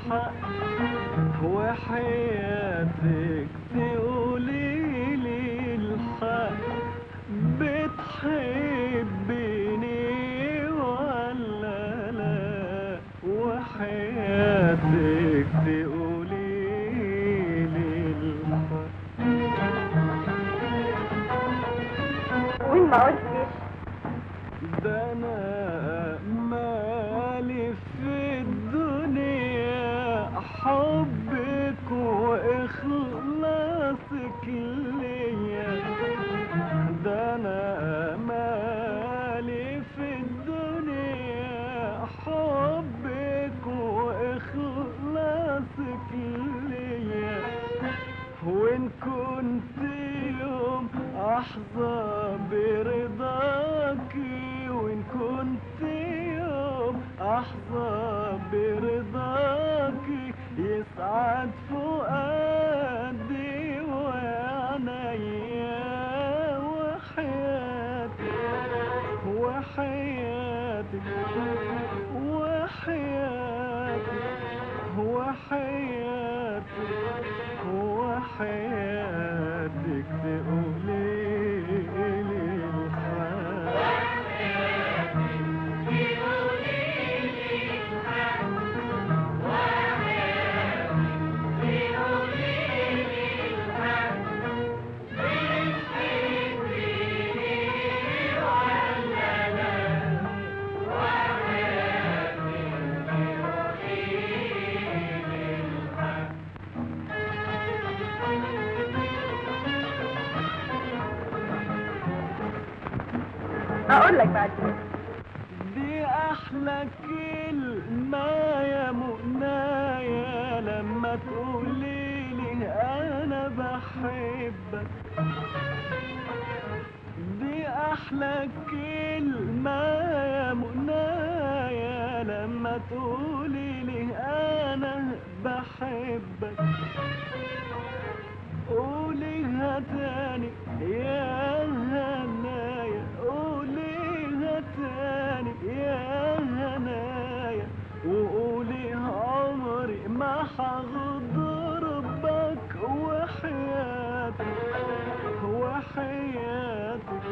الحق وحياتك تقولي لي الحق بتحبيني ولا لا وحياتك تقولي لي الحق وين ما قلتش ده انا مالي في الدنيا حبك واخلاصك ليا ده انا مالي في الدنيا حبك واخلاصك ليا وإن كنت يوم أحظى برضاكي وإن كنت يوم أحظى برضاكي يسعد فؤادي وعينيا وحياتي وحياتي وحياتي وحياتي وحياتك تقولي لي الحق اقول لك بعدين دي احلى كلمة يا منايا لما تقولي لي انا بحبك دي احلى كلمة يا منايا لما تقولي لي انا بحبك قوليها تاني يا هنايا قوليها تاني يا هنايا وقولي عمري ما هغضربك وحياتك وحياتك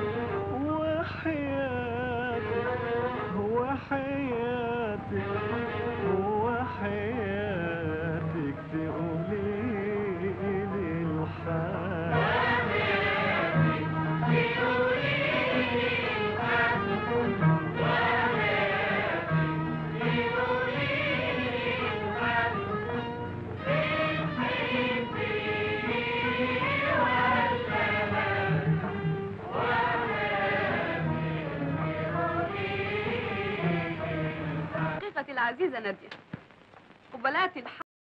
وحياتك وحياتك وحياتك تقولي لي الحق حقيقتي العزيزة نادية قبلات الحق